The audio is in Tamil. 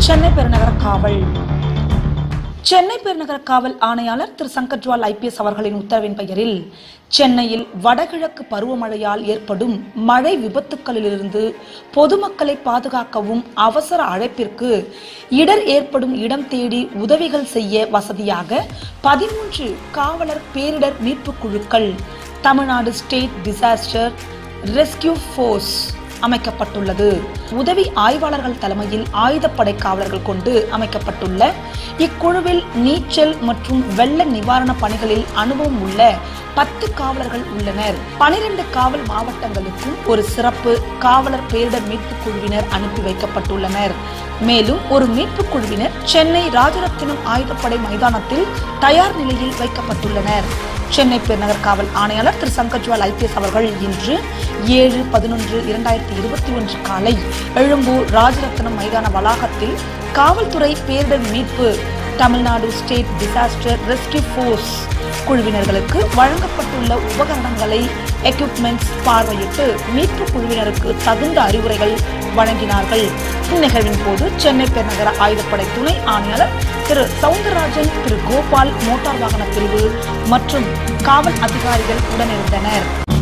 சென்னை பெருநகர காவல் சென்னை பெருநகர காவல் ஆணையாளர் திரு சங்கர்ஜ்வால் ஐபிஎஸ் அவர்களின் உத்தரவின் பெயரில் சென்னையில் வடகிழக்கு பருவமழையால் ஏற்படும் மழை விபத்துக்களிலிருந்து பொதுமக்களை பாதுகாக்கவும் அவசர அழைப்பிற்கு இடர் ஏற்படும் இடம் தேடி உதவிகள் செய்ய வசதியாக பதிமூன்று காவலர் பேரிடர் மீட்புக் குழுக்கள் Tamil Nadu state disaster rescue force அமைக்கப்பட்டுள்ளது உதவி ஆய்வாளர்கள் தலைமையில் ஆயுதப்படை காவலர்கள் கொண்டு அமைக்கப்பட்டுள்ள இக்குழுவில் நீச்சல் மற்றும் வெள்ள நிவாரண பணிகளில் அனுபவம் உள்ள பத்து காவலர்கள் உள்ளனர் பனிரெண்டு காவல் மாவட்டங்களுக்கும் ஒரு சிறப்பு காவலர் பேரிடர் மீட்புக் குழுவினர் அனுப்பி வைக்கப்பட்டுள்ளனர் மேலும் ஒரு மீட்புக் குழுவினர் சென்னை ராஜரத்தினம் ஆயுதப்படை மைதானத்தில் தயார் நிலையில் வைக்கப்பட்டுள்ளனர் சென்னை பெருநகர் காவல் ஆணையாளர் திரு சங்கர்ஜ்வால் ஐபிஎஸ் அவர்கள் இன்று ஏழு பதினொன்று இரண்டாயிரத்தி இருபத்தி ஒன்று காலை எழும்பூர் ராஜரத்னம் மைதான வளாகத்தில் காவல்துறை பேரிடர் மீட்பு Tamil Nadu state disaster rescue force குழுவினர்களுக்கு வழங்கப்பட்டுள்ள உபகரணங்களை எக்யூப்மெண்ட்ஸ் பார்வையிட்டு மீட்பு குழுவினருக்கு தகுந்த அறிவுரைகள் வழங்கினார்கள் இந்நிகழ்வின் போது சென்னை பெருநகர ஆயுதப்படை துணை ஆணையாளர் திரு சவுந்தரராஜன் திரு கோபால் மோட்டார் வாகன பிரிவு மற்றும் காவல் அதிகாரிகள் உடனிருந்தனர்